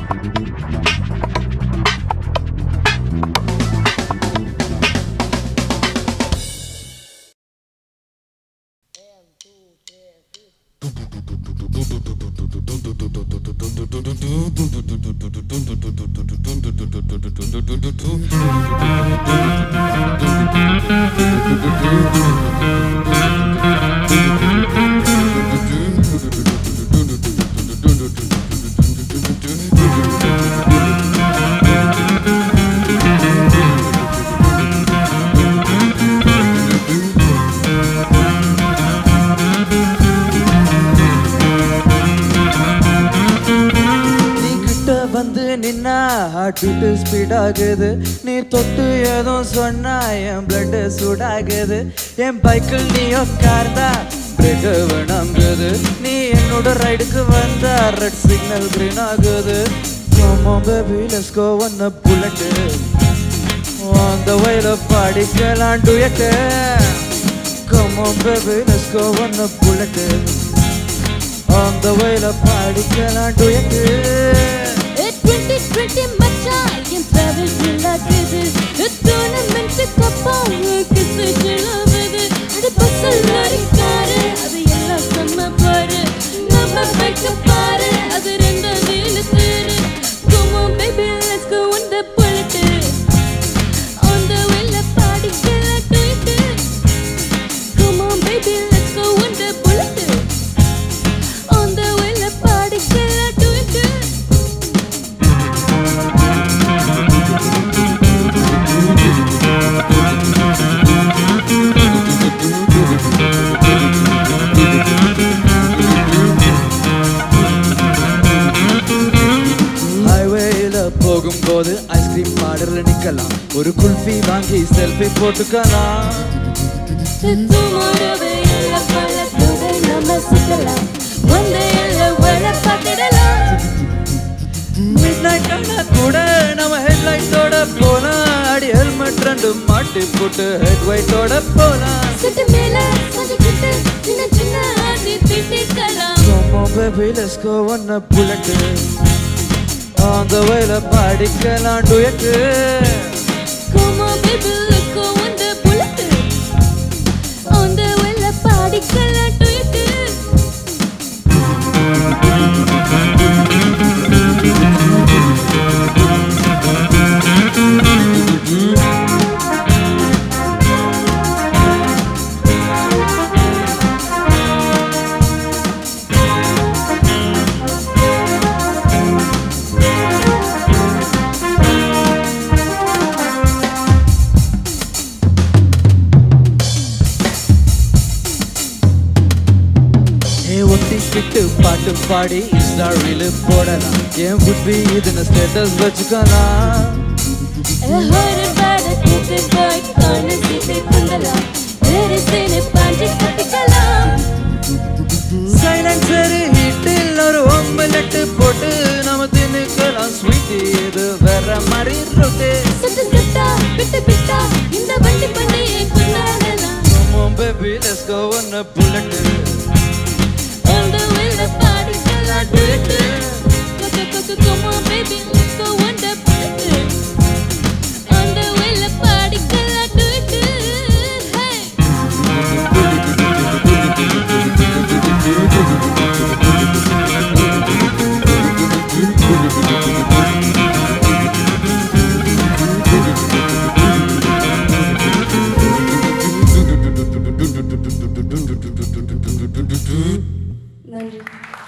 நீ கிட்ட வந்து நின்னா ஹார்ட் பீட் ஸ்பீட் ஆகுது நீ தொட்டு ஏதோ சொன்னா என் பிளட் சூடாகுது என் பைக்கில் நீ உட்கார்ந்தா பிரேக் வேணாங்குது நீ என்னோட ரைடுக்கு வந்தா ரெட் சிக்னல் கிரீன் ஆகுது Come on baby let's go on a bullet On the way to படிக்கலாம் duet Come on baby let's go on a bullet On the way to படிக்கலாம் duet டுவெண்ட்டி டுவெண்ட்டி மச்சான் என் travel ஃபுல்லாகுது டோர்னமெண்ட்டுக்கு அப்புறம் கிசு கிளம்புது அது Basil lorry car அது எல்லாம் செம்ம பாரு நம்ம பைக்க பாரு அது ரெண்டு வீல் தேரு Come on baby let's go on the bullet On the way ல பாடிக்கலாம் duet Come on baby let's go on the bullet On the way ல பாடிக்கலாம் duet ஹைவேல போகும்போது ஐஸ்கிரீம் பார்டர்ல நிக்கலாம் ஒரு குல்ஃபி வாங்கி செல்ஃபி போட்டுக்கலாம் tomorrow வெயில்ல பழத்தோட நம்ம சுத்தலாம் வந்த எல்ல வேலை பார்த்திடலாம் மிட்நைட் ஆனா கூட நம்ம ஹெட்லைட்டோட போலாம் அடி ஹெல்மெட் ரெண்டு மாட்டி போட்டு ஹெட் வைட்டோட போலாம் சுட்டு மேல சதிக்கிட்டு சின்ன சின்ன ஆதி திட்டிக்கலாம் Come on baby let's go on a bullet On the way ல படிக்கலாம் duet Come on baby let's go on the bullet On the way ல பாடிக்கலாம் duet ஏ ஒட்டிக்கிட்டு பாட்டு பாடி இன்ஸ்டா ரீல் போடலாம் ஏன் புத்தி இதுன்னு ஸ்டேட்டஸ் வச்சுக்கலாம் ஹோர பாட கூட்டு போய் காண சீட்டு குந்தலாம் வேறு சேனை பாண்டி கட்டிக்கலாம் சைலன்சர் ஹீட்டில் ஒரு ஒம்பலெட்டு போட்டு நம்ம தின்னுக்கலாம் ஸ்வீட் இது வேற மாதிரி ரொட்டு சுட்டு சுட்டா பிட்டு பிட்டா இந்த வண்டி பண்ணியே கொண்டாடலாம் Come on baby let's go on a bullet On the way ல பாடிக்கலாம் duet கொக்கு கொக்கு come on baby let's go on the bullet On the way ல பாடிக்கலாம் duet hey நன்றி